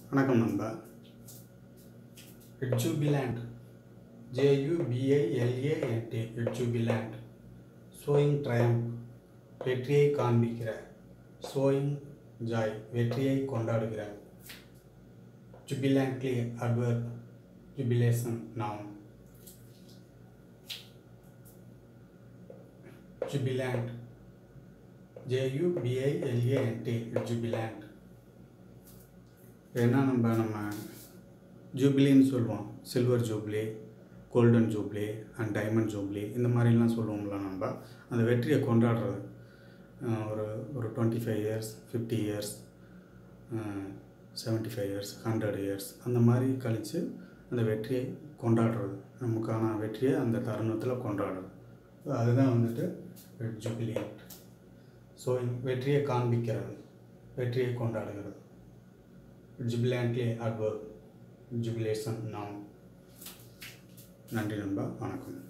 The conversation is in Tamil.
வணக்கம் நண்பா ஜூபிலேண்ட் ஜேயுபிஐஎல்ஏஎன்டி ஜூபிலேண்ட் ஷோயிங் ட்ரயம்ப் வெற்றியை காண்பிக்கிற ஷோயிங் ஜாய் வெற்றியை கொண்டாடுகிற ஜுபிலேண்ட்லி அட்வர் ஜுபிலேஷன் நாம் ஜுபிலேண்ட் ஜேயுபிஐஎல்ஏஎன்டி ஜுபிலேண்ட் என்ன நம்ம நம்ம ஜூபிலின்னு சொல்லுவோம் silver jubilee golden jubilee and diamond jubilee இந்த மாதிரிலாம் சொல்லுவோம்ல நம்ம அந்த வெற்றியை கொண்டாடுறது அஹ் ஒரு ஒரு twenty five years fifty years seventy five years hundred years அந்த மாதிரி கழித்து அந்த வெற்றியை கொண்டாடுறது நமக்கான வெற்றியை அந்த தருணத்தில் கொண்டாடுறது அதுதான் வந்துட்டு ஜூபிலியன்ட் ஸோ வெற்றியை காண்பிக்கிறது வெற்றியை கொண்டாடுகிறது ஜுபிலாண்ட்லி அட்வர்க் ஜுபிலேஷன் நாம் நன்றி நண்பா வணக்கம்